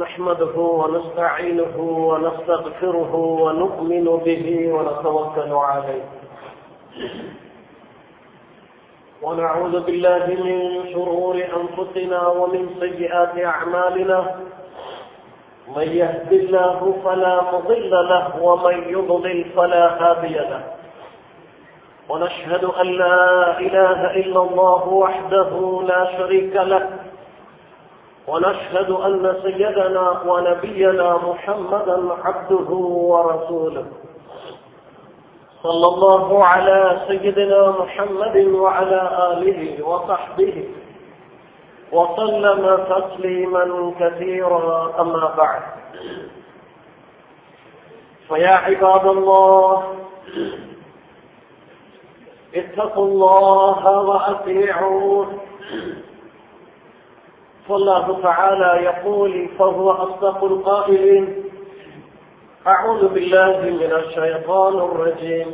نحمده ونستعينه ونستغفره ونؤمن به ونتوكل عليه ونعوذ بالله من شرور أنفسنا ومن سيئات أعمالنا من يهد الله فلا مضل له ومن يضلل فلا هادي له ونشهد أن لا إله إلا الله وحده لا شريك له ونشهد أن سيدنا ونبينا محمدا عبده ورسوله صلى الله على سيدنا محمد وعلى آله وصحبه وسلم تسليما كثيرا أما بعد فيا عباد الله اتقوا الله وأطيعوه فالله تعالى يقول فهو أصدق القائلين أعوذ بالله من الشيطان الرجيم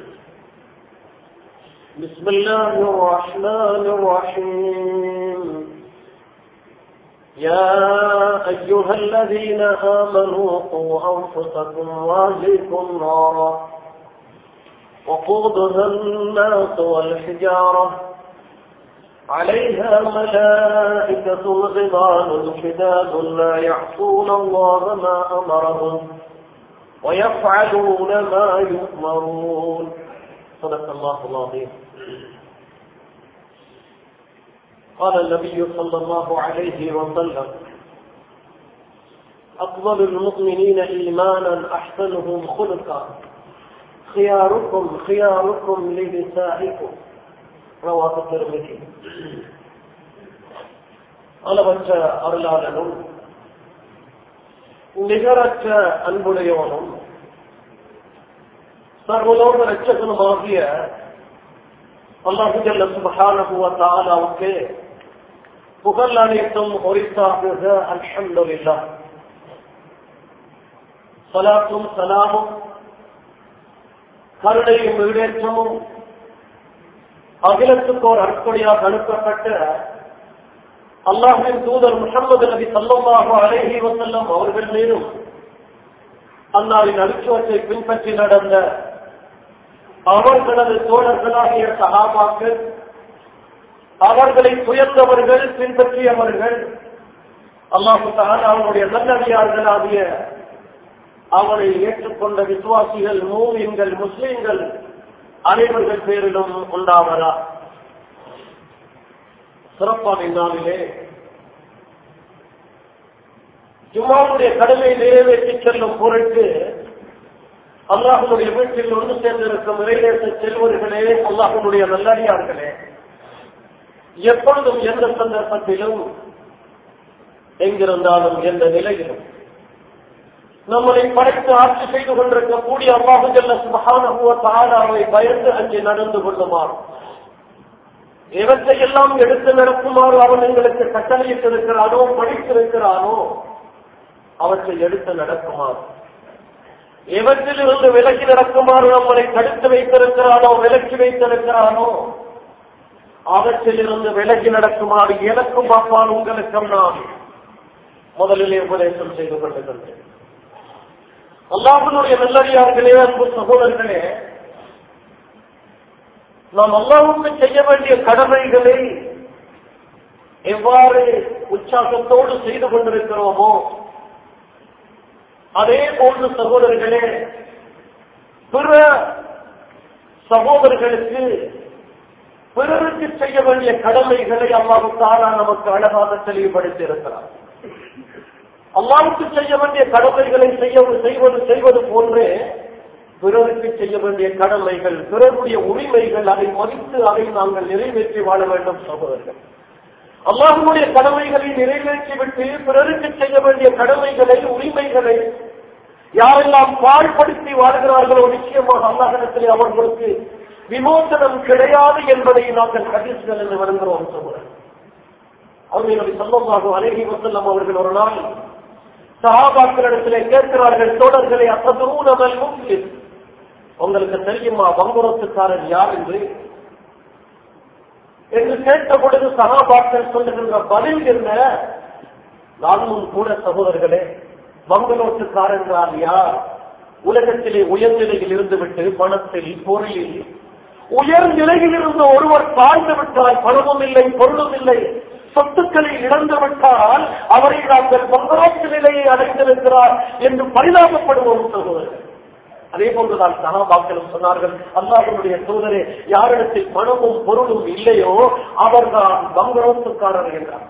بسم الله الرحمن الرحيم يا أيها الذين آمنوا قوا أنفسكم وأهلكم نارا وقودها الناس والحجارة عليها ملائكة غضان شداد لا يعصون الله ما أمرهم ويفعلون ما يؤمرون صدق الله العظيم قال النبي صلى الله عليه وسلم أفضل المؤمنين إيمانا أحسنهم خلقا خياركم خياركم لنسائكم رواه الترمذي அளவற்ற அருளாளனும் நிகரற்ற அன்புடையவனும் சர்வலோக ரட்சகனுமாகிய அல்லாஹுஜல்ல சுபஹானகுவத்தாலாவுக்கு புகழ் அனைத்தும் ஒரிசாகுக அல்ஹம்துலில்லா சலாத்தும் சலாமும் கருணையும் ஈடேற்றமும் அகிலத்துக்கோர் அற்பொழியாக அனுப்பப்பட்ட அல்லாஹின் தூதர் முகமது நபி சல்லமாக அழகி வசல்லம் அவர்கள் மீதும் அல்லாவின் அடிச்சுவத்தை பின்பற்றி நடந்த அவர்களது தோழர்களாகிய சகாபாக்கள் அவர்களை துயர்ந்தவர்கள் பின்பற்றியவர்கள் அல்லாஹு அவனுடைய நல்லடியார்களாகிய அவனை ஏற்றுக்கொண்ட விசுவாசிகள் மூவியங்கள் முஸ்லிம்கள் அனைவர்கள் பேரிலும் உண்டாவதா சிறப்பான இந்நாளிலே ஜுமாவுடைய கடமை நிறைவேற்றி செல்லும் பொருட்டு அல்லாஹனுடைய வீட்டில் ஒன்று சேர்ந்திருக்கும் நிறைவேற்ற செல்வர்களே அல்லாஹனுடைய நல்லடியார்களே எப்பொழுதும் எந்த சந்தர்ப்பத்திலும் எங்கிருந்தாலும் எந்த நிலையிலும் நம்மளை படைத்து ஆட்சி செய்து கொண்டிருக்கக்கூடிய அல்லாஹு ஜல்ல சுபஹானஹுவ தஆலாவை பயந்து அங்கே நடந்து கொள்ளுமாறு எவற்றை எல்லாம் எடுத்து நடக்குமாறு அவன் எங்களுக்கு கட்டளையிட்டிருக்கிறானோ படித்திருக்கிறானோ அவற்றை எடுத்து நடக்குமாறு எவற்றில் இருந்து விலக்கி நடக்குமாறு நம்மளை தடுத்து வைத்திருக்கிறானோ விலக்கி வைத்திருக்கிறானோ அவற்றில் இருந்து விலகி நடக்குமாறு எனக்கும் அப்பால் உங்களுக்கும் நான் முதலிலே உபதேசம் செய்து கொண்டிருக்கின்றேன் அல்லாஹனுடைய நல்லடியார்களே அன்பு சகோதரர்களே நாம் அல்லாவுக்கு செய்ய வேண்டிய கடமைகளை எவ்வாறு உற்சாகத்தோடு செய்து கொண்டிருக்கிறோமோ அதே போன்று சகோதரர்களே பிற சகோதரர்களுக்கு பிறருக்கு செய்ய வேண்டிய கடமைகளை அல்லாஹு தாரா நமக்கு அழகாக தெளிவுபடுத்தி இருக்கிறார் அல்லாவுக்கு செய்ய வேண்டிய கடமைகளை செய்ய செய்வது செய்வது போன்றே பிறருக்கு செய்ய வேண்டிய கடமைகள் பிறருடைய உரிமைகள் அதை மதித்து அதை நாங்கள் நிறைவேற்றி வாழ வேண்டும் சகோதரர்கள் அல்லாஹனுடைய கடமைகளை நிறைவேற்றிவிட்டு பிறருக்கு செய்ய வேண்டிய கடமைகளை உரிமைகளை யாரெல்லாம் பாழ்படுத்தி வாழ்கிறார்களோ நிச்சயமாக அல்லாஹிடத்திலே அவர்களுக்கு விமோசனம் கிடையாது என்பதை நாங்கள் ஹதீஸ்கள் என்று வருகிறோம் சகோதரர் அவர்களுடைய சொல்லமாக அழகி வசல்லம் அவர்கள் ஒரு நாள் சகாபாக்களிடத்திலே கேட்கிறார்கள் தோழர்களை அசதூனமல் முஸ்லிம் உங்களுக்கு தெரியுமா வங்குரத்துக்காரர் யார் என்று என்று கேட்ட பொழுது சகாபாக்கள் சொல்லுகின்ற பதில் என்ன நானும் கூட சகோதரர்களே மங்களோட்டுக்காரங்களால் யார் உலகத்திலே உயர்நிலையில் இருந்துவிட்டு பணத்தில் பொருளில் உயர் நிலையில் இருந்த ஒருவர் தாழ்ந்து விட்டால் பணமும் இல்லை பொருளும் இல்லை சொத்துக்களை இழந்து விட்டால் அவரை நாங்கள் மங்களோட்டு நிலையை அடைந்திருக்கிறார் என்று பரிதாபப்படுவோம் சகோதரர்கள் அதே போன்றுதான் சகாபாக்களும் சொன்னார்கள் அல்லாஹனுடைய தூதரே யாரிடத்தில் பணமும் பொருளும் இல்லையோ அவர்தான் பங்கரோத்துக்காரர் என்றார்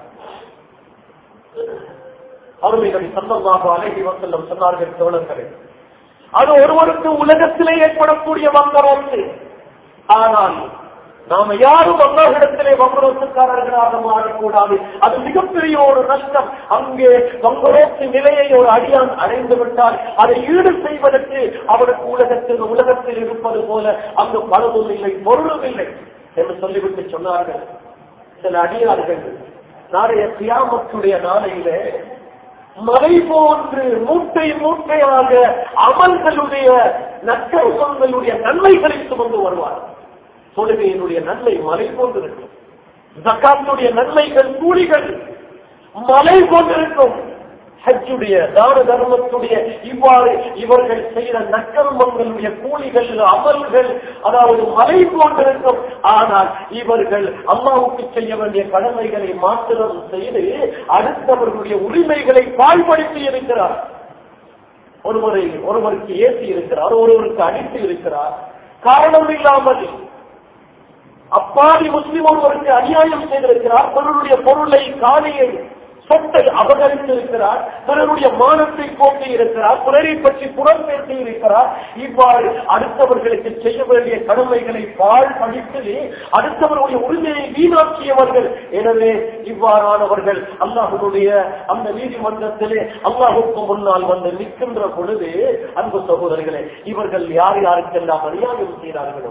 அருமைகளை சந்தமாக அழகி வசல்லம் சொன்னார்கள் தோழர்களே அது ஒருவருக்கு உலகத்திலே ஏற்படக்கூடிய வங்கரோத்து ஆனால் நாம யாரும் அல்லாஹிடத்திலே வங்கரோத்துக்காரர்களாக மாறக்கூடாது அது மிகப்பெரிய ஒரு நஷ்டம் அங்கே வங்கரோத்து நிலையை ஒரு அடியான் அடைந்து விட்டால் அதை ஈடு செய்வதற்கு அவருக்கு உலகத்தில் உலகத்தில் இருப்பது போல அங்கு பணமும் இல்லை பொருளும் இல்லை என்று சொல்லிவிட்டு சொன்னார்கள் சில அடியார்கள் நாளைய கியாமத்துடைய நாளையிலே மலை போன்று மூட்டை மூட்டையாக அமல்களுடைய நற்கருமங்களுடைய நன்மைகளை சுமந்து வருவார் தொழுகையினுடைய நன்மை மலை போன்றிருக்கும் ஜக்காத்துடைய நன்மைகள் கூலிகள் மலை போன்றிருக்கும் ஹஜ்ஜுடைய தான தர்மத்துடைய இவ்வாறு இவர்கள் செய்த நற்கர்மங்களுடைய கூலிகள் அமல்கள் அதாவது மலை போன்றிருக்கும் ஆனால் இவர்கள் அம்மாவுக்கு செய்ய வேண்டிய கடமைகளை மாத்திரம் செய்து அடுத்தவர்களுடைய உரிமைகளை பாழ்படுத்தி இருக்கிறார் ஒருவரை ஒருவருக்கு ஏற்றி இருக்கிறார் ஒருவருக்கு அடித்து இருக்கிறார் காரணம் இல்லாமல் அப்பாவி முஸ்லிம் ஒருவருக்கு அநியாயம் செய்திருக்கிறார் பிறருடைய பொருளை காணியை சொத்தை அபகரித்து இருக்கிறார் பிறருடைய மானத்தை போக்கி இருக்கிறார் பிறரை பற்றி புறம் பேசி இருக்கிறார் இவ்வாறு அடுத்தவர்களுக்கு செய்ய வேண்டிய கடமைகளை பால் படித்து அடுத்தவர்களுடைய உரிமையை வீணாக்கியவர்கள் எனவே இவ்வாறானவர்கள் அல்லாஹுடைய அந்த நீதிமன்றத்திலே அல்லாஹுக்கு முன்னால் வந்து நிற்கின்ற பொழுது அன்பு சகோதரர்களே இவர்கள் யார் யாருக்கெல்லாம் அநியாயம் செய்கிறார்களோ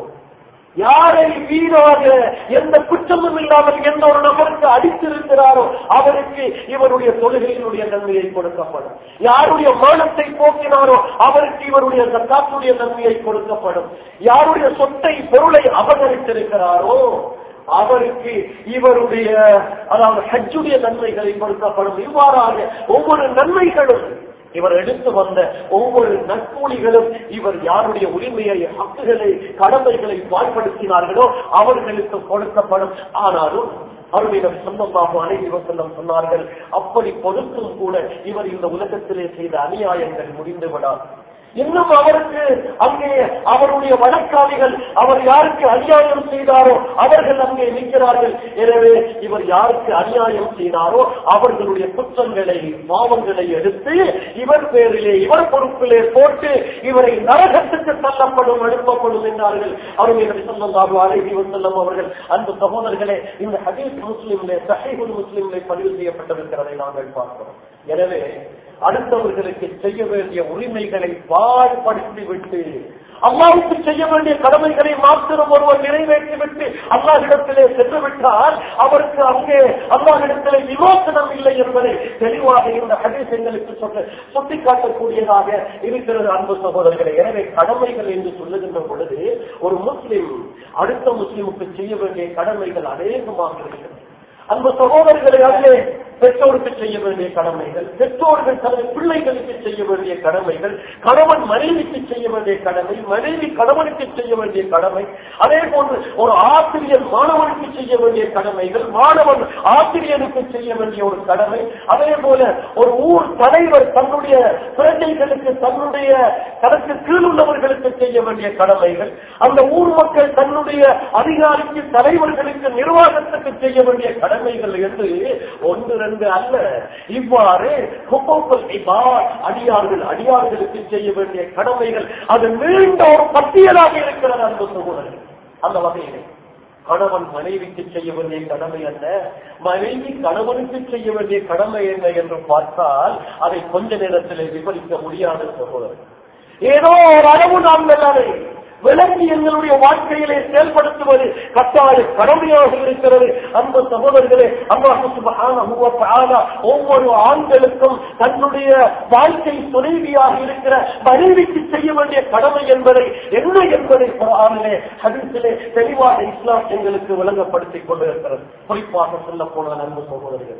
யாரை வீணாக எந்த குற்றமும் இல்லாமல் எந்த ஒரு நபருக்கு அடித்திருக்கிறாரோ அவருக்கு இவருடைய தொழுகையினுடைய நன்மையை கொடுக்கப்படும் யாருடைய மானத்தை போக்கினாரோ அவருக்கு இவருடைய சக்காத்துடைய நன்மையை கொடுக்கப்படும் யாருடைய சொத்தை பொருளை அபகரித்திருக்கிறாரோ அவருக்கு இவருடைய அதாவது ஹஜ்ஜுடைய நன்மைகளை கொடுக்கப்படும் இவ்வாறாக ஒவ்வொரு நன்மைகளும் இவர் எடுத்து வந்த ஒவ்வொரு நற்கூலிகளும் இவர் யாருடைய உரிமையை ஹக்குகளை கடமைகளை பாழ்படுத்தினார்களோ அவர்களுக்கு கொடுக்கப்படும் ஆனாலும் அருமையிடம் சொந்தமாக அனைத்து செல்லம் சொன்னார்கள் அப்படி கொடுத்தும் கூட இவர் இந்த உலகத்திலே செய்த அநியாயங்கள் முடிந்து விடாது இன்னும் அவருக்கு அங்கே அவருடைய வழக்காளிகள் அவர் யாருக்கு அநியாயம் செய்தாரோ அவர்கள் அங்கே நிற்கிறார்கள் எனவே இவர் யாருக்கு அநியாயம் செய்தாரோ அவர்களுடைய குற்றங்களை பாவங்களை எடுத்து இவர் பேரிலே இவர் பொறுப்பிலே போட்டு இவரை நரகத்துக்கு தள்ளப்படும் அனுப்பப்படும் என்றார்கள் அவர்கள் சொன்னதாக அழகி செல்லும் அவர்கள் அந்த சகோதரர்களே இந்த ஹதீஸ் முஸ்லிம்லே சஹீபுல் முஸ்லிம்லே பதிவு செய்யப்பட்டிருக்கிறதை நாங்கள் பார்க்கிறோம் எனவே அடுத்தவர்களுக்கு செய்ய வேண்டிய உரிமைகளை பாழ்படுத்தி விட்டு அல்லாவுக்கு செய்ய வேண்டிய கடமைகளை மாத்திரம் ஒருவர் நிறைவேற்றிவிட்டு அல்லாஹிடத்திலே சென்று விட்டால் அவருக்கு அங்கே அல்லாஹிடத்திலே விமோசனம் இல்லை என்பதை தெளிவாக இந்த ஹதீஸ் எங்களுக்கு சொல்ல சுட்டிக்காட்டக்கூடியதாக இருக்கிறது அன்பு சகோதரர்களை எனவே கடமைகள் என்று சொல்லுகின்ற பொழுது ஒரு முஸ்லிம் அடுத்த முஸ்லிமுக்கு செய்ய வேண்டிய கடமைகள் அநேகமாக இருக்கிறது அன்பு சகோதரர்களை அதிலே பெற்றோருக்கு செய்ய வேண்டிய கடமைகள் பெற்றோர்கள் தனது பிள்ளைகளுக்கு செய்ய வேண்டிய கடமைகள் கணவன் மனைவிக்கு செய்ய வேண்டிய கடமை மனைவி கணவனுக்கு செய்ய வேண்டிய கடமை அதே போன்று ஒரு ஆசிரியர் மாணவனுக்கு செய்ய வேண்டிய கடமைகள் மாணவன் ஆசிரியருக்கு செய்ய வேண்டிய ஒரு கடமை அதே போல ஒரு ஊர் தலைவர் தன்னுடைய குழந்தைகளுக்கு தன்னுடைய தனக்கு கீழ் உள்ளவர்களுக்கு செய்ய வேண்டிய கடமைகள் அந்த ஊர் மக்கள் தன்னுடைய அதிகாரிக்கு தலைவர்களுக்கு நிர்வாகத்துக்கு செய்ய வேண்டிய கடமைகள் என்று ஒன்று ரெண்டு அல்ல இவ்வாறு ஹுக்கூக்குல் இபாத், அடியார்கள் அடியார்களுக்கு செய்ய வேண்டிய கடமைகள் அது நீண்ட ஒரு பட்டியலாக இருக்கிறது அந்த சகோதரர்கள் அந்த வகையிலே கணவன் மனைவிக்கு செய்ய வேண்டிய கடமை அல்ல மனைவி கணவனுக்கு செய்ய வேண்டிய கடமை என்ன என்று பார்த்தால் அதை கொஞ்ச நேரத்தில் விவரிக்க முடியாத சகோதரர் ஏதோ ஒரு அளவு நாம் எல்லாரை விளங்கி எங்களுடைய வாழ்க்கையிலே செயல்படுத்துவது கட்டாய கடமையாக இருக்கிறது அந்த சகோதரர்களே அல்லாஹு சுப்ஹானஹு வ தஆலா ஒவ்வொரு ஆண்களுக்கும் தன்னுடைய வாழ்க்கை துணைவியாக இருக்கிற மனைவிக்கு செய்ய வேண்டிய கடமை என்பதை என்ன என்பதை குர்ஆனிலே ஹதீஸிலே தெளிவாக இஸ்லாம் எங்களுக்கு விளங்கப்படுத்திக் கொண்டிருக்கிறது குறிப்பாக சொல்ல போனால் அன்பு சகோதரர்கள்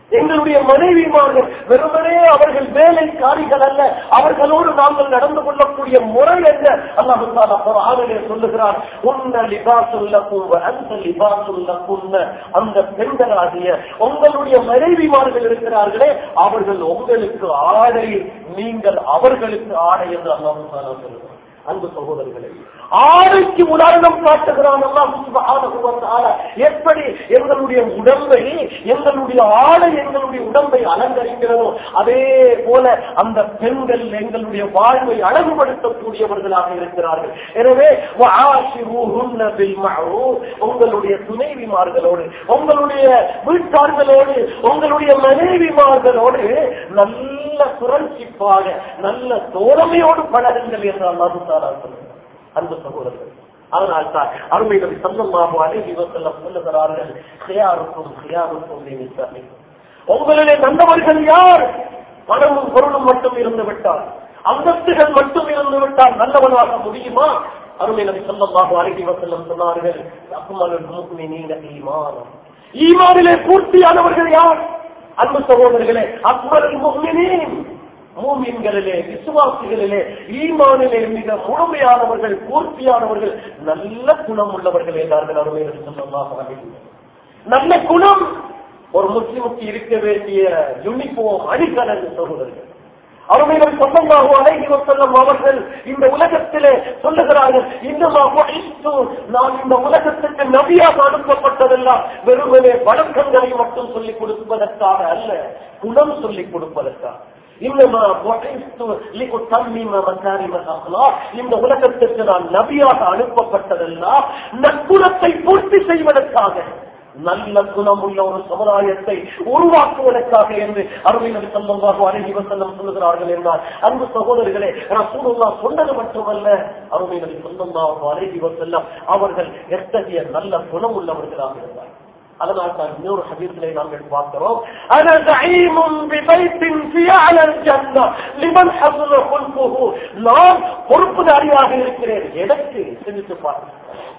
எங்களுடைய மனைவிமார்கள் வெறுமனே அவர்கள் வேலைக்காரிகள் அல்ல அவர்களோடு நாங்கள் நடந்து கொள்ளக்கூடிய முறை என்ன அல்லாஹு ஆவிலே சொல்லுகிறார் உன்ன லிபாசுல்ல பூவ அந்த லிபாசுல்ல புன்ன அந்த பெண்களாகிய உங்களுடைய மனைவிமார்கள் இருக்கிறார்களே அவர்கள் உங்களுக்கு ஆடை நீங்கள் அவர்களுக்கு ஆடை என்று அல்லாஹு சொல்லுகிறார் அன்பு சகோதரர்களே ஆடைக்கு உதாரணம் காட்டுகிறான் அல்லாஹ் சுப்ஹானஹு வ தஆலா. எப்படி எங்களுடைய உடம்பை எங்களுடைய ஆடை எங்களுடைய உடம்பை அலங்கரிக்கிறதோ அதே போல அந்த பெண்கள் எங்களுடைய வாழ்வை அழகுபடுத்தக்கூடியவர்களாக இருக்கிறார்கள் எனவே வஆஷிரூஹுன்ன பில் மஅரூஃப். உங்களுடைய துணைவிமார்களோடு உங்களுடைய வீட்டார்களோடு உங்களுடைய மனைவிமார்களோடு நல்ல சுரட்சிப்பாக நல்ல தோழமையோடு பழகுங்கள் என்று அல்லாஹு தாலா சொல்லுகிறார் அன்பு சகோதரர்கள் அதனால் தான் அருமை நபி சல்லல்லாஹு அலைஹி வஸல்லம் சொல்லுகிறார்கள் ஹியாருக்கும் ஹியாருக்கும் நிமித்தமே உங்களிலே நல்லவர்கள் யார் பணமும் பொருளும் மட்டும் இருந்து விட்டார் அந்தஸ்துகள் மட்டும் இருந்து விட்டால் நல்லவனாக முடியுமா அருமை நபி சல்லல்லாஹு அலைஹி வஸல்லம் சொன்னார்கள் அக்மலுல் முஃமினீன ஈமானம் ஈமானிலே பூர்த்தியானவர்கள் யார் அன்பு சகோதரர்களே அக்மலுல் முஃமினீன் மூமின்களிலே விசுவாசிகளிலே ஈமானிலே மிக முழுமையானவர்கள் பூர்த்தியானவர்கள் நல்ல குணம் உள்ளவர்கள் என்றார்கள் அருமையில் சொல்லமாக நல்ல குணம் ஒரு முஸ்லிமுக்கு இருக்க வேண்டிய யூனிஃபார்ம் அடிக்கலன் சகோதரர்கள் அருமைகள் சொந்தமாக அழகி செல்லும் அவர்கள் இந்த உலகத்திலே சொல்லுகிறார்கள் இன்னமாக நான் இந்த உலகத்துக்கு நபியாக அனுப்பப்பட்டதெல்லாம் வெறுமனே வழக்கங்களை மட்டும் சொல்லிக் கொடுப்பதற்காக அல்ல குணம் சொல்லிக் கொடுப்பதற்காக இன்னமா இந்த உலகத்திற்கு நான் நபியாக அனுப்பப்பட்டதெல்லாம் நற்குணத்தை பூர்த்தி செய்வதற்காக நல்ல குணம் உள்ள ஒரு சமுதாயத்தை உருவாக்குவதற்காக என்று அருமையில் சம்பந்தமாக அழகி வசல்லம் சொல்லுகிறார்கள் என்றார் அன்பு சகோதரர்களே ரசூலுல்லா சொன்னது மட்டுமல்ல அருமையில் சொந்தமாக அழகி வசல்லம் அவர்கள் எத்தகைய நல்ல குணம் உள்ளவர்களாக இருந்தார் அதனால் தான் இன்னொரு ஹதீஸிலே நாங்கள் பார்க்கிறோம் انا زعيم ببيت في اعلى الجنه لمن حسن خلقه நான் பொறுப்புதாரியாக இருக்கிறேன் எனக்கு சிந்தித்து பாருங்கள்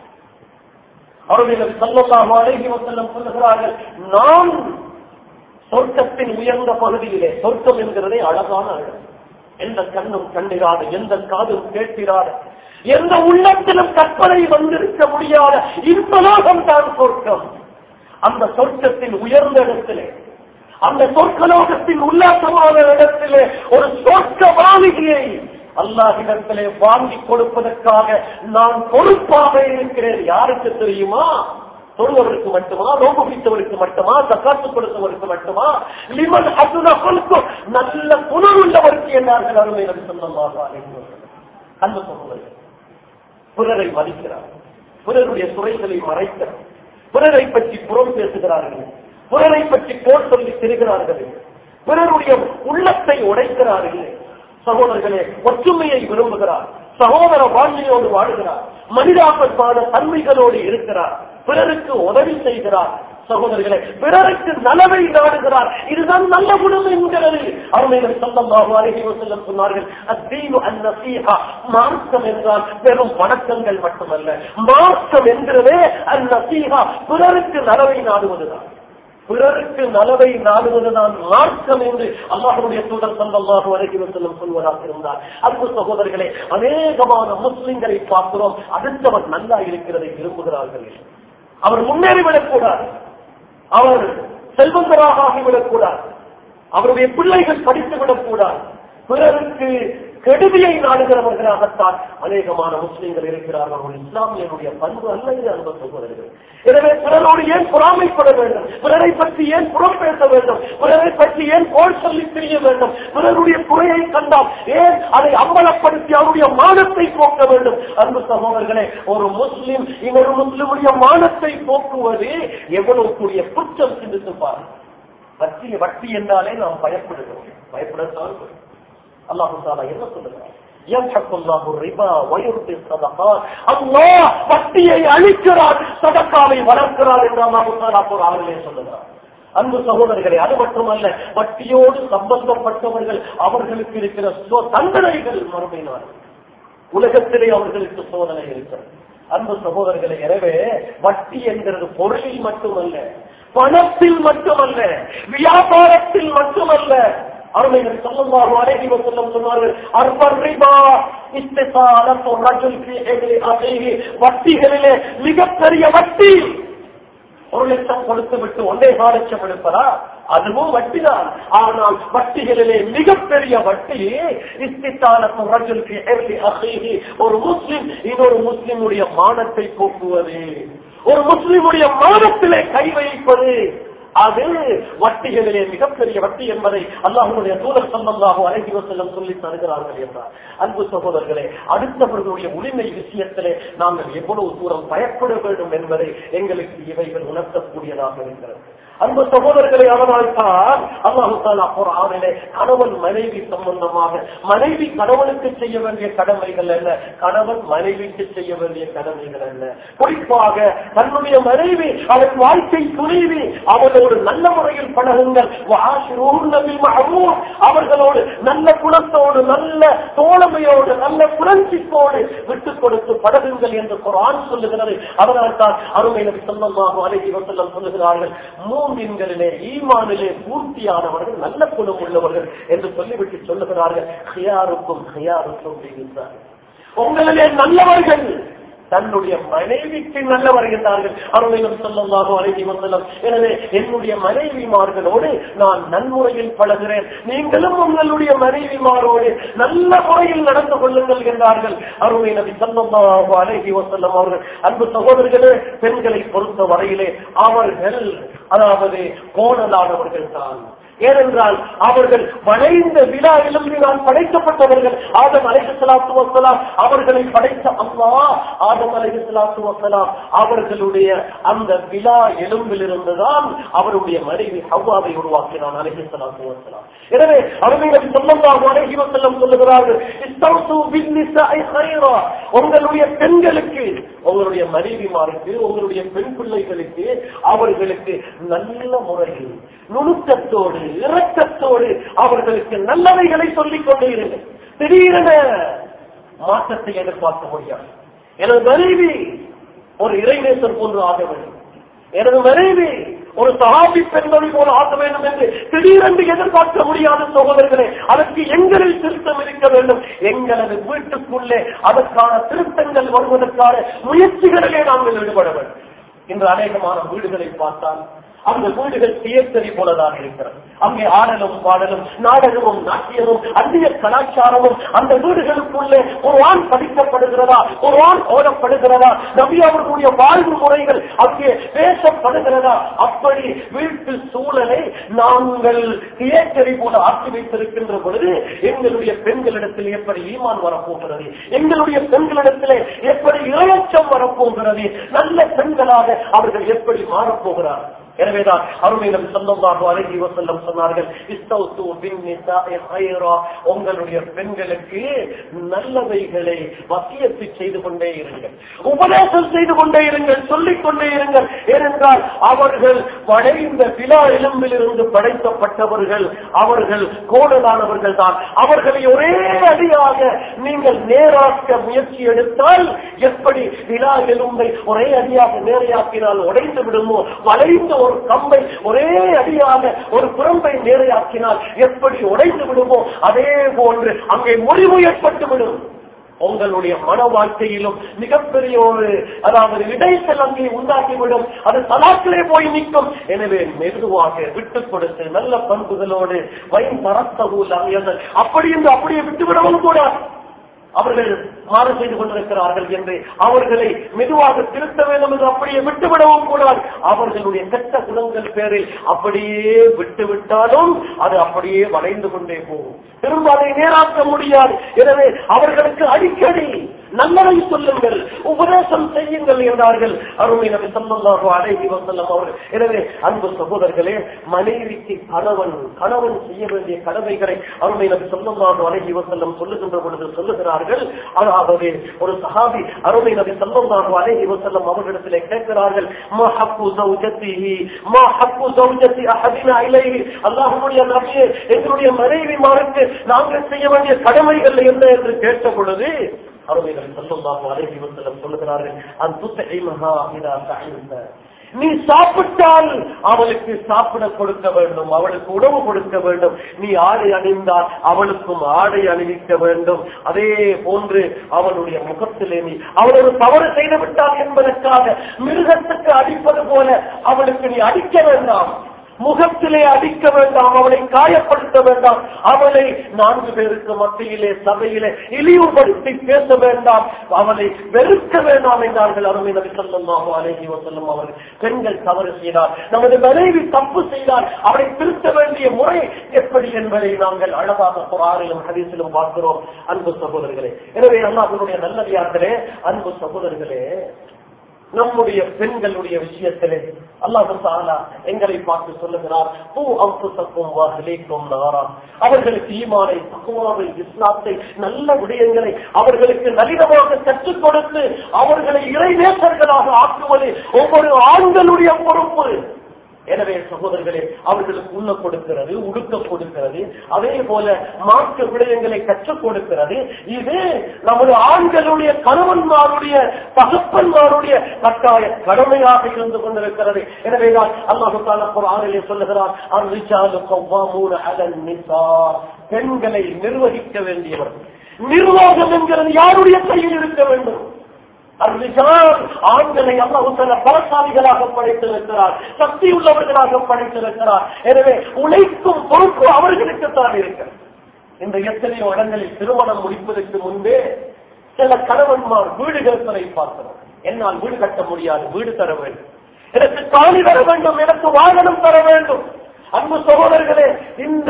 அவர்கள் சல்லல்லாஹு அலைஹி வஸல்லம் சொல்லுகிறார்கள் நான் சொர்க்கத்தின் உயர்ந்த பகுதியிலே சொர்க்கம் என்கிறதே அழகான அழகு எந்த கண்ணும் கண்டிராத எந்த காதும் கேட்டிராத எந்த உள்ளத்திலும் கற்பனை வந்திருக்க முடியாத இன்பலோகம் தான் சொர்க்கம் அந்த சொர்க்கத்தின் உயர்ந்த இடத்திலே அந்த சொர்க்கலோகத்தின் உல்லாசமான இடத்திலே ஒரு சொர்க்க மாளிகையை அல்லாஹிடத்திலே வாங்கி கொடுப்பதற்காக நான் பொறுப்பாக இருக்கிறேன் யாருக்கு தெரியுமா தொழுவதற்கு மட்டுமா நோம்பு பிடித்தவருக்கு மட்டுமா தக்காத்து கொடுத்தவருக்கு மட்டுமா லிமன் அசுன கொடுக்கும் நல்ல புனருள்ளவருக்கு என்றார்கள் அருமை நபி சொந்தமாக அன்பு சொல்லுவார்கள் பிறரை மதிக்கிறார் பிறருடைய துறைகளை மறைக்கிறார் பிறரை பற்றி புறம் பேசுகிறார்கள் பிறரை பற்றி போர் சொல்லி திரிகிறார்கள் பிறருடைய உள்ளத்தை உடைக்கிறார்கள் சகோதரர்களே ஒற்றுமையை விரும்புகிறார் சகோதர வாழ்க்கையோடு வாழுகிறார் மனிதாபத்தான தன்மைகளோடு இருக்கிறார் பிறருக்கு உதவி செய்கிறார் சகோதரர்களே பிறருக்கு நலவை நாடுகிறார் இதுதான் நல்ல குணம் என்கிறது அருமைகள் சொல்லமாக அருகே செல்லம் சொன்னார்கள் அத்தீனு அந்நசீகா மார்க்கம் என்றால் வெறும் வணக்கங்கள் மட்டுமல்ல மார்க்கம் என்கிறதே அந்நசீகா பிறருக்கு நலவை நாடுவதுதான் பிறருக்கு நலவை நாடுவதுதான் மார்க்கம் என்று அல்லாஹுடைய தூதர் சந்தமாக வரைக்கும் செல்லும் சொல்வதாக இருந்தார் அன்பு சகோதரர்களே அநேகமான முஸ்லிம்களை பார்க்கிறோம் அடுத்தவர் நல்லா இருக்கிறதை விரும்புகிறார்கள் அவர் முன்னேறிவிடக் கூடாது அவர் செல்வந்தராக ஆகிவிடக் கூடாது அவருடைய பிள்ளைகள் படித்து விடக் கூடாது பிறருக்கு கெடுதியை நாடுகிறவர்களாகத்தான் அநேகமான முஸ்லிம்கள் இருக்கிறார்கள் அவர்கள் இஸ்லாமியனுடைய பண்பு அல்ல இது அன்பு சகோதரர்கள் எனவே பிறரோடு ஏன் பொறாமைப்பட வேண்டும் பிறரை பற்றி ஏன் புறம் பேச வேண்டும் பிறரை பற்றி ஏன் போல் சொல்லி தெரிய வேண்டும் பிறருடைய குறையை கண்டால் ஏன் அதை அம்பலப்படுத்தி அவருடைய மானத்தை போக்க வேண்டும் அன்பு சகோதரர்களே ஒரு முஸ்லிம் இன்னொரு முஸ்லிமுடைய மானத்தை போக்குவது எவ்வளவு கூடிய குற்றம் சிந்தித்து பாருங்கள் வட்டி வட்டி என்றாலே நாம் பயப்படுகிறோம் பயப்படத்தான் அல்லாஹு தாலா என்ன சொல்லுகிறார் வட்டியை அழிக்கிறார் சதக்காவை வளர்க்கிறார் என்று அல்லாஹு சொல்லுகிறார் அன்பு சகோதரர்களே அது மட்டுமல்ல வட்டியோடு சம்பந்தப்பட்டவர்கள் அவர்களுக்கு இருக்கிற தண்டனைகள் மறுமையினார்கள் உலகத்திலே அவர்களுக்கு சோதனை இருக்கிறது அன்பு சகோதரர்களை எனவே வட்டி என்கிறது பொருளில் மட்டுமல்ல பணத்தில் மட்டுமல்ல வியாபாரத்தில் மட்டுமல்ல அருமைகள் சொல்லமாக அழகி வசல்லம் சொன்னார்கள் அர்பர் ரிபா இஸ்திசாலத்து ரஜுல் ஃபீ ஹிஜ்ரி அஹீஹி வட்டிகளிலே மிகப்பெரிய வட்டி ஒரு லட்சம் கொடுத்து விட்டு ஒன்றே கால் லட்சம் எடுப்பதா அதுவும் வட்டிதான் ஆனால் வட்டிகளிலே மிகப்பெரிய வட்டி இஸ்தித்தானத்து ரஜுல் ஃபீ ஹிஜ்ரி அஹீஹி ஒரு முஸ்லிம் இன்னொரு முஸ்லிமுடைய மானத்தை போக்குவது ஒரு முஸ்லிமுடைய மானத்திலே கை வைப்பது அது வட்டிகளிலே மிகப்பெரிய வட்டி என்பதை அல்லாஹுடைய தூதர் சம்பந்தாக அழகி செல்லம் சொல்லி தருகிறார்கள் என்றார் அன்பு சகோதரர்களே அடுத்தவர்களுடைய உரிமை விஷயத்திலே நாங்கள் எவ்வளவு தூரம் பயப்பட வேண்டும் என்பதை எங்களுக்கு இவைகள் உணர்த்தக்கூடியதாக இருக்கிறது அன்பு சகோதரர்களை அதனால் தான் அல்லாஹு தாலா குரானிலே கணவன் மனைவி சம்பந்தமாக மனைவி கணவனுக்கு செய்ய வேண்டிய கடமைகள் அல்ல கணவன் மனைவிக்கு செய்ய வேண்டிய கடமைகள் அல்ல குறிப்பாக தன்னுடைய மனைவி அவன் வாழ்க்கை துணைவி அவளோடு நல்ல முறையில் பழகுங்கள் வாஷிரூன் bil மஅரூஃப். அவர்களோடு நல்ல குணத்தோடு நல்ல தோழமையோடு நல்ல புரட்சிப்போடு விட்டுக் கொடுத்து பழகுங்கள் என்று குரான் சொல்லுகிறது அதனால் தான் அருமை நபி ஸல்லல்லாஹு அலைஹி வஸல்லம் சொல்லுகிறார்கள் மூமின்களிலே ஈமானிலே பூர்த்தியானவர்கள் நல்ல குணம் உள்ளவர்கள் என்று சொல்லிவிட்டு சொல்லுகிறார்கள் ஹியாருக்கும் ஹியாருக்கும் இருக்கிறார்கள் உங்களிலே நல்லவர்கள் தன்னுடைய மனைவிக்கு நல்லவர் என்றார்கள் அருளையும் சொல்லமாக அழகி வந்தலம் எனவே என்னுடைய மனைவிமார்களோடு நான் நன்முறையில் பழகிறேன் நீங்களும் உங்களுடைய மனைவிமாரோடு நல்ல முறையில் நடந்து கொள்ளுங்கள் என்றார்கள் அருமை நபி சொல்லமாக அழகி வசல்லம் அவர்கள் அன்பு சகோதரர்களே பெண்களை பொறுத்த வரையிலே அவர்கள் அதாவது கோணலானவர்கள் தான் ஏனென்றால் அவர்கள் வளைந்த விழா எலும்பினால் படைக்கப்பட்டவர்கள் ஆதம் அலைஹிஸ்ஸலாத்து வஸ்ஸலாம் அவர்களை படைத்த அம்மா ஆதம் அலைஹிஸ்ஸலாத்து வஸ்ஸலாம் அவர்களுடைய அந்த விழா எலும்பிலிருந்துதான் அவருடைய மனைவி ஹவ்வாவை உருவாக்கினான் அலைஹிஸ்ஸலாத்து வஸ்ஸலாம் எனவே அவர்கள் சொல்லமாக அலைஹி வஸல்லம் சொல்லுகிறார்கள் இஸ்தௌசு பின்னிசாஇ கைரா உங்களுடைய பெண்களுக்கு உங்களுடைய மனைவிமாருக்கு உங்களுடைய பெண் பிள்ளைகளுக்கு அவர்களுக்கு நல்ல முறையில் நுணுக்கத்தோடு இரக்கத்தோடு அவர்களுக்கு நல்லவைகளை சொல்லிக் கொண்டே இருங்கள் திடீரென மாற்றத்தை எதிர்பார்க்க முடியாது எனது மனைவி ஒரு இறைநேசர் போன்று ஆக வேண்டும் எனது மனைவி ஒரு சகாபி பெண்மணி போல ஆக்க வேண்டும் என்று திடீரென்று எதிர்பார்க்க முடியாத சகோதரர்களே அதற்கு எங்களில் திருத்தம் இருக்க வேண்டும் எங்களது வீட்டுக்குள்ளே அதற்கான திருத்தங்கள் வருவதற்கான முயற்சிகளிலே நாங்கள் ஈடுபட வேண்டும் இன்று அநேகமான வீடுகளை பார்த்தால் அந்த வீடுகள் தியேட்டரி போலதான் இருக்கிறது அங்கே ஆடலும் பாடலும் நாடகமும் நாட்டியமும் அந்நிய கலாச்சாரமும் அந்த வீடுகளுக்குள்ளே ஒரு ஆண் படிக்கப்படுகிறதா ஒரு ஆண் ஓடப்படுகிறதா நபி அவர்களுடைய வாழ்வு முறைகள் அங்கே பேசப்படுகிறதா அப்படி வீட்டு சூழலை நாங்கள் தியேட்டரி போல ஆக்கி வைத்திருக்கின்ற பொழுது எங்களுடைய பெண்களிடத்தில் எப்படி ஈமான் வரப்போகிறது எங்களுடைய பெண்களிடத்திலே எப்படி இரையச்சம் வரப்போகிறது நல்ல பெண்களாக அவர்கள் எப்படி மாறப்போகிறார்கள் எனவேதான் அருமை நபி ஸல்லல்லாஹு அலைஹி வஸல்லம் சொன்னார்கள் இஸ்தௌது பின் நிசாஇ கைரா உங்களுடைய பெண்களுக்கு நல்லவைகளை வசியத்து செய்து கொண்டே இருங்கள் உபதேசம் செய்து கொண்டே இருங்கள் சொல்லிக் கொண்டே இருங்கள் ஏனென்றால் அவர்கள் வளைந்த விழா எலும்பிலிருந்து படைக்கப்பட்டவர்கள் அவர்கள் கோடலானவர்கள் தான் அவர்களை ஒரே அடியாக நீங்கள் நேராக்க முயற்சி எடுத்தால் எப்படி விழா எலும்பை ஒரே அடியாக நேரையாக்கினால் உடைந்து விடுமோ வளைந்த ஒரு கம்பை ஒரே அடியாக ஒரு புறம்பை நேரையாக்கினால் எப்படி உடைந்து விடுமோ அதே போன்று அங்கே முறிவு ஏற்பட்டு விடும் உங்களுடைய மன வாழ்க்கையிலும் மிகப்பெரிய ஒரு அதாவது இடைச்சல் அங்கே உண்டாக்கிவிடும் அது தலாக்கிலே போய் நிற்கும் எனவே மெதுவாக விட்டுக் கொடுத்து நல்ல பண்புகளோடு வயன் பரத்தவும் அப்படி என்று அப்படியே விட்டுவிடவும் கூடாது அவர்கள் மாறு செய்து கொண்டிருக்கிறார்கள் என்று அவர்களை மெதுவாக திருத்த வேண்டும் என்று அப்படியே விட்டுவிடவும் கூடாது அவர்களுடைய கெட்ட குணங்கள் பேரில் அப்படியே விட்டு விட்டாலும் அது அப்படியே வளைந்து கொண்டே போகும் திரும்ப அதை நேராக்க முடியாது எனவே அவர்களுக்கு அடிக்கடி நல்லதை சொல்லுங்கள் உபதேசம் செய்யுங்கள் என்றார்கள் அருமை நபி சொல்லல்லாஹு அலைஹி வஸல்லம் அவர்கள் எனவே அன்பு சகோதரர்களே மனைவிக்கு கணவன் கணவன் செய்ய வேண்டிய கடமைகளை அருமை நபி சொல்லல்லாஹு அலைஹி வஸல்லம் சொல்லுகின்ற பொழுது சொல்லுகிறார்கள் அதாவது ஒரு சஹாபி அருமை நபி சொல்லல்லாஹு அலைஹி வஸல்லம் அவர்களிடத்திலே கேட்கிறார்கள் மா ஹக்கு ஜௌஜத்திஹி மா ஹக்கு ஜௌஜத்தி அஹதினா இலைஹி அல்லாஹ்வுடைய நபியே எங்களுடைய மனைவிமாருக்கு நாங்கள் செய்ய வேண்டிய கடமைகள் என்ன என்று கேட்ட பொழுது அருமைகள் சொல்லமாக அலைஹி வஸல்லம் சொல்லுகிறார்கள் அன் துத்இமஹா இதா தஹிந்த நீ சாப்பிட்டால் அவளுக்கு சாப்பிட கொடுக்க வேண்டும் அவளுக்கு உணவு கொடுக்க வேண்டும் நீ ஆடை அணிந்தால் அவளுக்கும் ஆடை அணிவிக்க வேண்டும் அதே போன்று அவளுடைய முகத்திலே நீ அவள் ஒரு தவறு செய்து விட்டாள் என்பதற்காக மிருகத்துக்கு அடிப்பது போல அவளுக்கு நீ அடிக்க வேண்டாம் முகத்திலே அடிக்க வேண்டாம் அவளை காயப்படுத்த வேண்டாம் அவளை நான்கு பேருக்கு மத்தியிலே சபையிலே இழிவுபடுத்தி பேச வேண்டாம் அவளை வெறுக்க வேண்டாம் என்றார்கள் அருமை நபி ஸல்லல்லாஹு அலைஹி வஸல்லம் அவர்கள் பெண்கள் தவறு செய்தார் நமது மனைவி தப்பு செய்தால் அவளை திருத்த வேண்டிய முறை எப்படி என்பதை நாங்கள் அழகாக குரானிலும் ஹதீஸிலும் பார்க்கிறோம் அன்பு சகோதரர்களே எனவே அல்லாஹ்வுடைய நல்லடியார்களே அன்பு சகோதரர்களே நம்முடைய பெண்களுடைய விஷயத்திலே அல்லாஹு தாலா எங்களை பார்த்து சொல்லுகிறார் பூ அம்புசக்கும் வாஹிலேக்கும் நாரா அவர்களுக்கு ஈமானை தகுவாவை இஸ்லாத்தை நல்ல விடயங்களை அவர்களுக்கு நளினமாக கற்றுக் கொடுத்து அவர்களை இறைநேசர்களாக ஆக்குவது ஒவ்வொரு ஆண்களுடைய பொறுப்பு எனவே சகோதரர்களே அவர்களுக்கு உண்ண கொடுக்கிறது உடுக்க கொடுக்கிறது அதே போல மாற்று விடயங்களை கற்றுக் கொடுக்கிறது இது நமது ஆண்களுடைய கணவன்மாருடைய தகப்பன்மாருடைய கட்டாய கடமையாக இருந்து கொண்டிருக்கிறது எனவேதான் அல்லாஹு தாலா குர்ஆனிலே சொல்லுகிறார் அர்ரிஜாலு கவ்வாமூன அலன் நிசா பெண்களை நிர்வகிக்க வேண்டியவர் நிர்வாகம் என்கிறது யாருடைய கையில் இருக்க வேண்டும் அர்ரிஜால் ஆண்களை அல்லாஹு தஆலா பலசாலிகளாக படைத்திருக்கிறார் சக்தி உள்ளவர்களாக படைத்திருக்கிறார் எனவே உழைக்கும் பொறுப்பு அவர்களுக்கு தான் இருக்கிறது இந்த எத்தனையோ இடங்களில் திருமணம் முடிப்பதற்கு முன்பே சில கணவன்மார் வீடு கட்டுவதை பார்க்கிறோம் என்னால் வீடு கட்ட முடியாது வீடு தர வேண்டும் எனக்கு காணி தர வேண்டும் எனக்கு வாகனம் தர வேண்டும் அன்பு சகோதரர்களே இந்த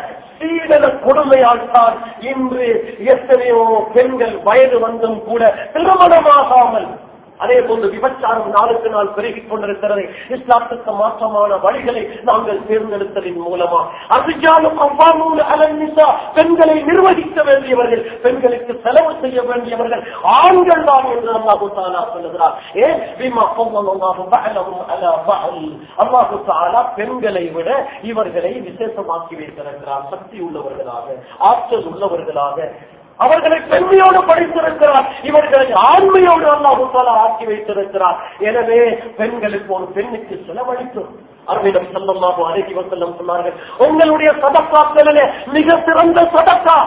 சீடன கொடுமையால் தான் இன்று எத்தனையோ பெண்கள் வயது வந்தும் கூட திருமணமாகாமல் அதே போன்று விபச்சாரம் நாளுக்கு நாள் பெருகிக் கொண்டிருக்கிறது இஸ்லாத்துக்கு மாற்றமான வழிகளை நாங்கள் தேர்ந்தெடுத்ததின் மூலமா அபிஜாலும் அவ்வாமூல அலன்னிசா பெண்களை நிர்வகிக்க வேண்டியவர்கள் பெண்களுக்கு செலவு செய்ய வேண்டியவர்கள் ஆண்கள் தான் என்று அல்லாஹு தாலா சொல்லுகிறார் ஏன் பிமா அல்லாஹு பஅலஹும் அலா பஅல் அல்லாஹு தாலா பெண்களை விட இவர்களை விசேஷமாக்கி வைத்திருக்கிறார் சக்தி உள்ளவர்களாக ஆற்றல் உள்ளவர்களாக அவர்களை பெண்மையோடு படித்திருக்கிறார் இவர்களை ஆண்மையோடு அல்லாஹால ஆக்கி வைத்திருக்கிறார் எனவே பெண்களுக்கு ஒரு பெண்ணுக்கு செலவழிக்கும் அருமையிடம் செல்லமாக அருகி வசல்லம் சொன்னார்கள் உங்களுடைய சதக்காக்களிலே மிக சிறந்த சதக்கா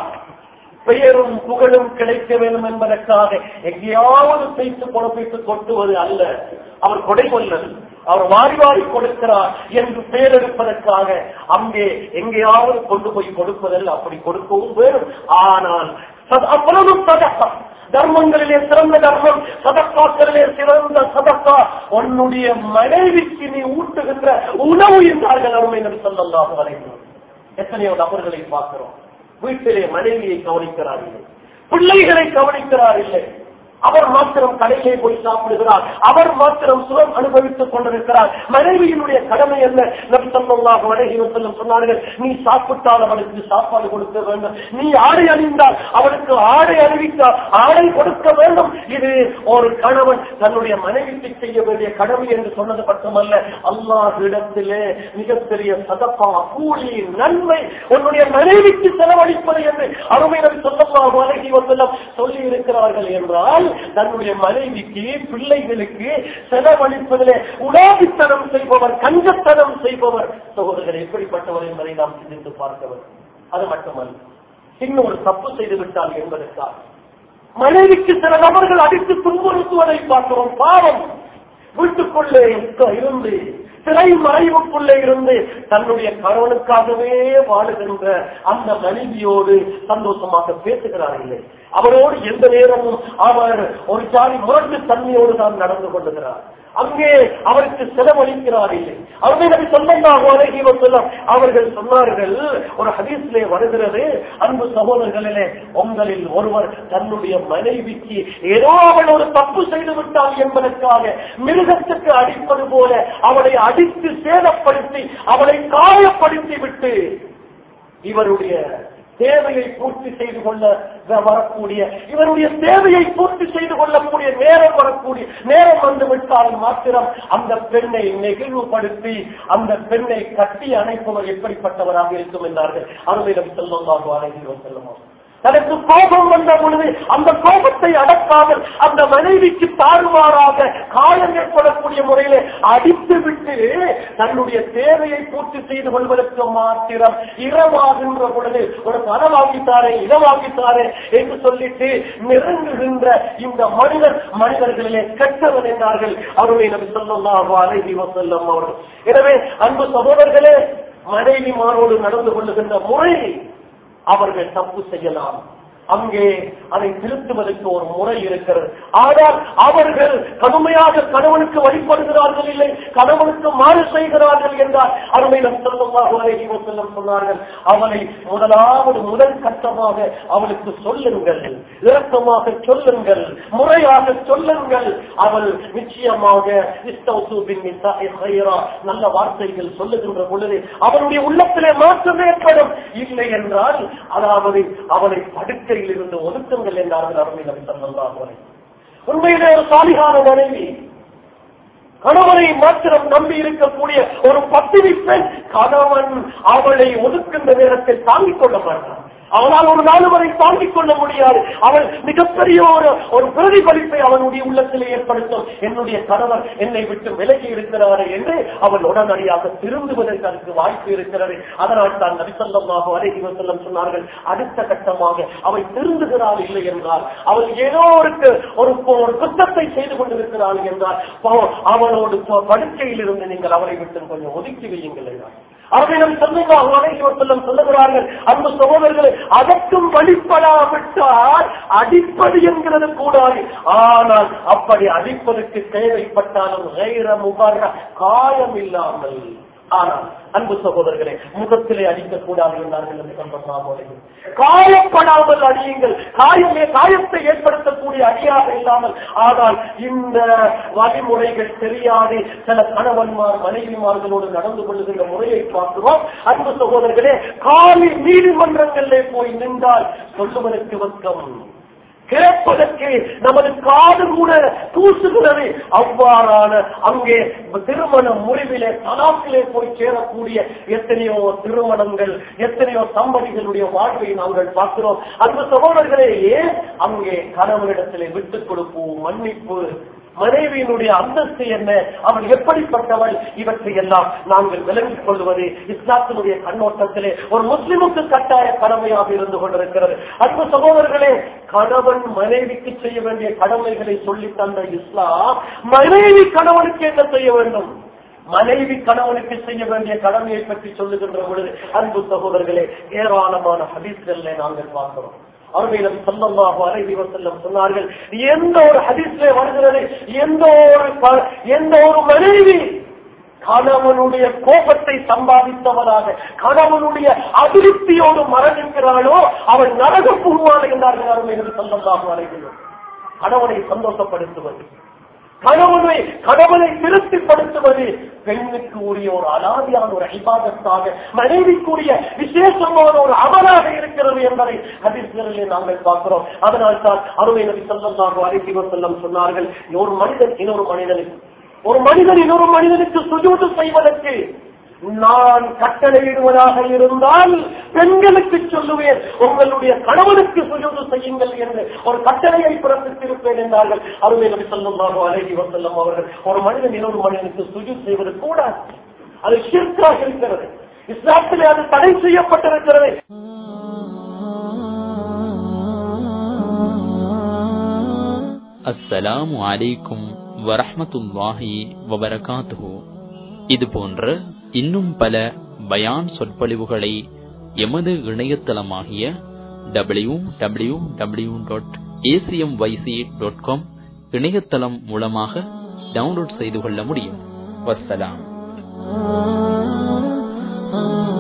பெயரும் புகழும் கிடைக்க வேண்டும் என்பதற்காக எங்கேயாவது பேச்சு பொறுப்பேற்று கொட்டுவது அல்ல அவர் கொடை கொள்ளல் அவர் வாரி வாரி கொடுக்கிறார் என்று பெயரெடுப்பதற்காக அங்கே எங்கேயாவது கொண்டு போய் கொடுப்பதல்ல அப்படி கொடுக்கவும் வேணும் ஆனால் சத- அவ்வளவு சதக்கா தர்மங்களிலே சிறந்த தர்மம் சதக்காக்களிலே சிறந்த சதக்கா உன்னுடைய மனைவிக்கு நீ ஊட்டுகின்ற உணவு என்றார்கள் அருமை நபி ஸல்லல்லாஹு அலைஹி வஸல்லம். எத்தனையோ நபர்களை பார்க்கிறோம் வீட்டிலே மனைவியை கவனிக்கிறார் இல்லை பிள்ளைகளை கவனிக்கிறார் இல்லை அவர் மாத்திரம் கடையிலே போய் சாப்பிடுகிறார் அவர் மாத்திரம் சுகம் அனுபவித்துக் கொண்டிருக்கிறார் மனைவியினுடைய கடமை என்ன நபிசல்லாக வடகி செல்லும் சொன்னார்கள் நீ சாப்பிட்டால் அவளுக்கு சாப்பாடு கொடுக்க வேண்டும் நீ ஆடை அணிந்தால் அவளுக்கு ஆடை அணிவித்தால் ஆடை கொடுக்க வேண்டும் இது ஒரு கணவன் தன்னுடைய மனைவிக்கு செய்ய வேண்டிய கடமை என்று சொன்னது மட்டுமல்ல அல்லாஹிடத்திலே மிகப்பெரிய சதப்பா கூலி நன்மை உன்னுடைய மனைவிக்கு செலவழிப்பது என்று அருமை நபி சொல்லமாக வழங்கி வந்தெல்லாம் சொல்லி இருக்கிறார்கள் என்றால் தன்னுடைய மனைவிக்கு பிள்ளைகளுக்கு செலவழிப்பதிலே உலாவித்தனம் செய்பவர் கஞ்சத்தனம் செய்பவர் சகோதரர்கள் எப்படிப்பட்டவர் என்பதை நாம் சிந்தித்து பார்க்க வேண்டும் அது மட்டுமல்ல இன்னும் ஒரு தப்பு செய்து விட்டால் என்பதற்காக மனைவிக்கு சில நபர்கள் அடித்து துன்புறுத்துவதை பார்க்கிறோம் பாவம் வீட்டுக்குள்ளே இருந்து திரை மறைவுக்குள்ளே இருந்து தன்னுடைய கணவனுக்காகவே வாழுகின்ற அந்த மனைவியோடு சந்தோஷமாக பேசுகிறார் இல்லை அவரோடு எந்த நேரமும் அவர் ஒரு ஜாதி முரட்டு தன்மையோடு தான் நடந்து கொள்ளுகிறார் அங்கே அவருக்கு செலவழிக்கிறார் இல்லை அவர்கள் நபி சொல்லலாம் அழகி வசல்லம் அவர்கள் சொன்னார்கள் ஒரு ஹதீஸ்லே வருகிறது அன்பு சகோதரர்களிலே உங்களில் ஒருவர் தன்னுடைய மனைவிக்கு ஏதோ அவள் ஒரு தப்பு செய்து விட்டாள் என்பதற்காக மிருகத்துக்கு அடிப்பது போல அவளை அடித்து சேதப்படுத்தி அவளை காயப்படுத்தி விட்டு இவருடைய தேவையை பூர்த்தி செய்து கொள்ள வரக்கூடிய இவருடைய தேவையை பூர்த்தி செய்து கொள்ளக்கூடிய நேரம் வரக்கூடிய நேரம் வந்து விட்டால் மாத்திரம் அந்த பெண்ணை நெகிழ்வுபடுத்தி அந்த பெண்ணை கட்டி அணைப்பவர் எப்படிப்பட்டவராக இருக்கும் என்றார்கள் அருமையிடம் செல்வமாக அணைகிறோம் செல்லுமா தனக்கு கோபம் வந்த பொழுது அந்த கோபத்தை அடக்காமல் அந்த மனைவிக்கு தாறுமாறாக காயம் ஏற்படக்கூடிய முறையிலே அடித்து விட்டு தன்னுடைய தேவையை பூர்த்தி செய்து கொள்வதற்கு மாத்திரம் இரவாகின்ற பொழுது ஒரு பணம் வாங்கித்தாரே இதை வாங்கித்தாரே என்று சொல்லிட்டு நெருங்குகின்ற இந்த மனிதர் மனிதர்களிலே கெட்டவன் என்றார்கள் அவருடைய நபி சொல்லலாம் அலைஹி வஸல்லம் அவர்கள் எனவே அன்பு சகோதரர்களே மனைவிமாரோடு நடந்து கொள்ளுகின்ற முறை அவர்கள் தப்பு செய்யலாம் அங்கே அதை திருத்துவதற்கு ஒரு முறை இருக்கிறது ஆனால் அவர்கள் கடுமையாக கணவனுக்கு வழிபடுகிறார்கள் இல்லை கணவனுக்கு மாறு செய்கிறார்கள் என்றால் அருமை செல்லும் செல்லும் சொன்னார்கள் அவளை முதலாவது முதல் கட்டமாக அவளுக்கு சொல்லுங்கள் இறக்கமாக சொல்லுங்கள் முறையாக சொல்லுங்கள் அவள் நிச்சயமாக இஸ்தௌசூபின் நிசாஇ ஹைரா, நல்ல வார்த்தைகள் சொல்லுகின்ற பொழுது அவளுடைய உள்ளத்திலே மாற்றம் ஏற்படும் இல்லை என்றால் அதாவது அவளை படுக்கையில் இருந்து ஒதுக்குங்கள் என்றார்கள் அருமை நபி ஸல்லல்லாஹு அலைஹி உண்மையிலே ஒரு சாலிகான மனைவி கணவனை மாத்திரம் நம்பி இருக்கக்கூடிய ஒரு பத்தினி பெண் கணவன் அவளை ஒதுக்கின்ற நேரத்தில் தாங்கிக் கொள்ள மாட்டான் அவனால் ஒரு நாள் வரை தாங்கிக் கொள்ள முடியாது அவள் மிகப்பெரிய ஒரு ஒரு பிரதிபலிப்பை அவனுடைய உள்ளத்திலே ஏற்படுத்தும் என்னுடைய கணவர் என்னை விட்டு விலகி இருக்கிறாரு என்று அவள் உடனடியாக திருந்துவதற்கு அதுக்கு வாய்ப்பு இருக்கிறது அதனால் தான் நபிசல்லமாக அலைஹி வஸல்லம் சொன்னார்கள் அடுத்த கட்டமாக அவள் திருந்துகிறாள் இல்லை என்றால் அவள் ஏதோ ஒரு ஒரு ஒரு குற்றத்தை செய்து கொண்டிருக்கிறாள் என்றால் பாவம், அவளோடு ப- படுக்கையில் இருந்து நீங்கள் அவளை விட்டு கொஞ்சம் ஒதுக்கி வையுங்கள் என்றார் அவர்களிடம் சொல்லுங்கள் அலைஹி வஸல்லம் சொல்லுகிறார்கள் அந்த சகோதரர்களை அதற்கும் வழிபடாவிட்டால் அடிப்பது என்கிறது கூடாது ஆனால் அப்படி அடிப்பதற்கு தேவைப்பட்டாலும் கைர முகர காயம் இல்லாமல் ஆனால் அன்பு சகோதரர்களே முகத்திலே அடிக்கக்கூடாது என்றார்கள் என்று சொல்றாங்க காயப்படாமல் அடியுங்கள் காயமே காயத்தை ஏற்படுத்தக்கூடிய அடியாக இல்லாமல் ஆனால் இந்த வழிமுறைகள் தெரியாது சில கணவன்மார் மனைவிமார்களோடு நடந்து கொள்ளுகின்ற முறையை பார்க்கிறோம் அன்பு சகோதரர்களே காலி நீதிமன்றங்களிலே போய் நின்றால் சொல்லுவதற்கு வெட்கம் கேட்பதற்கு நமது காது கூட தூசுகிறது அவ்வாறான அங்கே திருமண முறிவிலே தலாக்கிலே போய் சேரக்கூடிய எத்தனையோ திருமணங்கள் எத்தனையோ தம்பதிகளுடைய வாழ்வை நாங்கள் பார்க்கிறோம் அந்த சகோதரர்களே ஏன் அங்கே கணவனிடத்திலே விட்டுக் கொடுப்பு மன்னிப்பு மனைவியினுடைய அந்தஸ்து என்ன அவள் எப்படிப்பட்டவள் இவற்றை எல்லாம் நாங்கள் விளங்கிக் கொள்வது இஸ்லாத்தினுடைய கண்ணோட்டத்திலே ஒரு முஸ்லிமுக்கு கட்டாய கடமையாக இருந்து கொண்டிருக்கிறது அன்பு சகோதரர்களே கணவன் மனைவிக்கு செய்ய வேண்டிய கடமைகளை சொல்லி தந்த இஸ்லாம் மனைவி கணவனுக்கு என்ன செய்ய வேண்டும் மனைவி கணவனுக்கு செய்ய வேண்டிய கடமையை பற்றி சொல்லுகின்ற பொழுது அன்பு சகோதரர்களே ஏராளமான ஹதீஸ்களிலே நாங்கள் பார்க்கிறோம் அவர்களிடம் சொல்லமாக அலைவி வசல்லம் சொன்னார்கள் எந்த ஒரு ஹதீஸ்ல வருகிறது எந்த ஒரு ப- எந்த ஒரு மனைவி கணவனுடைய கோபத்தை சம்பாதித்தவனாக கணவனுடைய அதிருப்தியோடு மரணிக்கிறாளோ அவன் நரக புகுவான் என்றார்கள் அருமைகள் சொல்லமாக அலைவி கணவனை சந்தோஷப்படுத்துவது கணவனை கணவனை திருப்திப்படுத்துவது பெண்ணுக்கு உரிய ஒரு அலாதியான ஒரு ஐபாதத்தாக மனைவிக்குரிய விசேஷமான ஒரு அமலாக இருக்கிறது என்பதை ஹதீஸ்களிலே நாங்கள் பார்க்கிறோம் அதனால் தான் அருமை நபி சொல்லமாக அரிசி செல்லம் சொன்னார்கள் ஒரு மனிதன் இன்னொரு மனிதனுக்கு ஒரு மனிதன் இன்னொரு மனிதனுக்கு சுஜூது செய்வதற்கு நான் கட்டளையிடுவதாக இருந்தால் பெண்களுக்கு சொல்லுவேன் உங்களுடைய கணவனுக்கு சுஜூது செய்யுங்கள் என்று ஒரு கட்டளையை பிறப்பித்திருப்பேன் என்றார்கள் அருமை நபி சொல்லுமாக அழகி வசல்லம் அவர்கள் ஒரு மனிதன் இன்னொரு மனிதனுக்கு சுஜூத் செய்வது கூடாது அது ஷிர்காக இருக்கிறது இஸ்லாத்திலே அது தடை செய்யப்பட்டிருக்கிறது அஸ்ஸலாமு அலைக்கும் வரஹ்மத்துல்லாஹி வபரகாத்துஹு இது போன்ற இன்னும் பல பயான் சொற்பொழிவுகளை எமது இணையதளமாகிய W W W dot A C M Y C dot com இணையதளம் மூலமாக டவுன்லோட் செய்து கொள்ள முடியும் வஸ்ஸலாம் ah